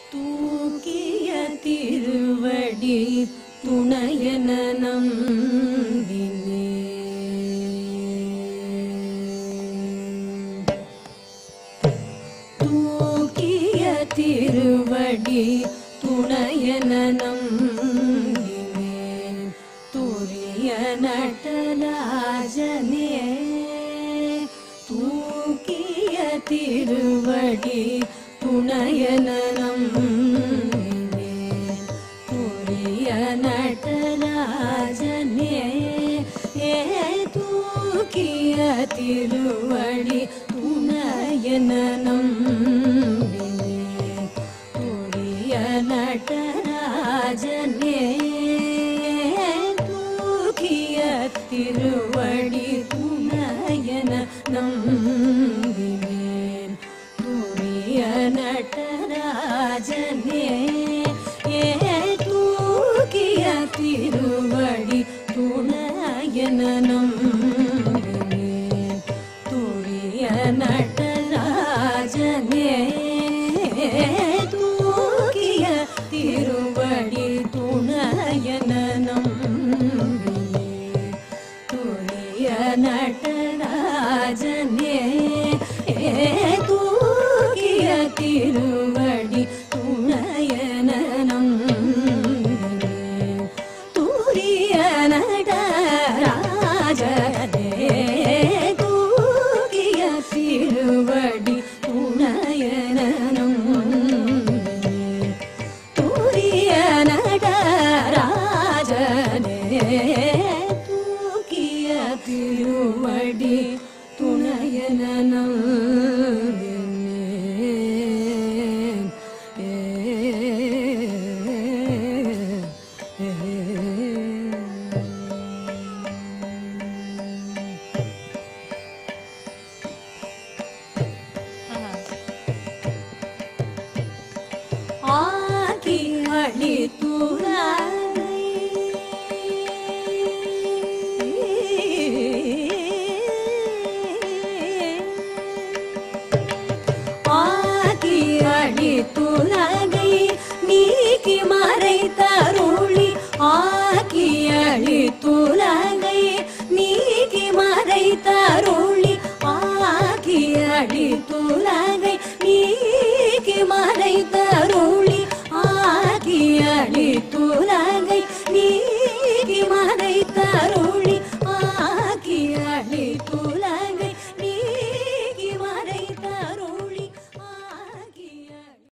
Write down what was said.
தூக்கிய திருவடி துணையன நம்பினேன் தூக்கிய திருவடி துணையன நம்பினேன் துரிய நடராஜனே தூக்கிய திருவடி துணையன நம்பினேன் துரிய நடராஜனே ஏ தூக்கிய திருவடி துணையன நம்பினேன் துரிய நடராஜனே தூக்கிய திருவடி துணையன நம்பினேன் துரிய நடராஜனே ஏ தூக்கிய திருவடி துணையன நம்பினேன் துரிய நடராஜனே தூக்கிய திருவடி துணையன நம்பினேன் துரிய நடராஜனே தூக்கிய திருவடி